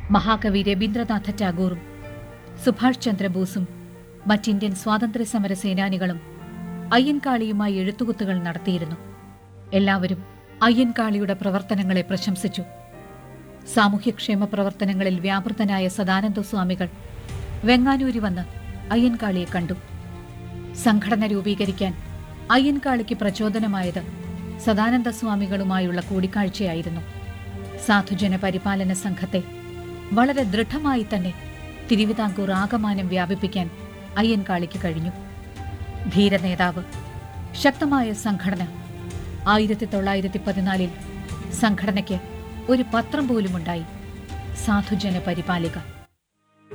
മഹാകവി രവീന്ദ്രനാഥ ടാഗോറും സുഭാഷ് ചന്ദ്രബോസും മറ്റിന്ത്യൻ സ്വാതന്ത്ര്യ സമര സേനാനികളും അയ്യൻകാളിയുമായി എഴുത്തുകുത്തുകൾ നടത്തിയിരുന്നു എല്ലാവരും അയ്യൻകാളിയുടെ പ്രവർത്തനങ്ങളെ പ്രശംസിച്ചു സാമൂഹ്യക്ഷേമ പ്രവർത്തനങ്ങളിൽ വ്യാപൃതനായ സദാനന്ദ സ്വാമികൾ വെങ്ങാനൂരി വന്ന് അയ്യൻകാളിയെ കണ്ടു സംഘടന രൂപീകരിക്കാൻ അയ്യൻകാളിക്ക് പ്രചോദനമായത് സദാനന്ദ സ്വാമികളുമായുള്ള കൂടിക്കാഴ്ചയായിരുന്നു സാധുജന പരിപാലന സംഘത്തെ വളരെ ദൃഢമായി തന്നെ തിരുവിതാംകൂർ ആകമാനം വ്യാപിപ്പിക്കാൻ അയ്യൻകാളിക്ക് കഴിഞ്ഞു ധീരനേതാവ് ശക്തമായ സംഘടന ആയിരത്തി തൊള്ളായിരത്തി പതിനാലിൽ സംഘടനയ്ക്ക് ഒരു പത്രം പോലുമുണ്ടായി സാധുജന പരിപാലിക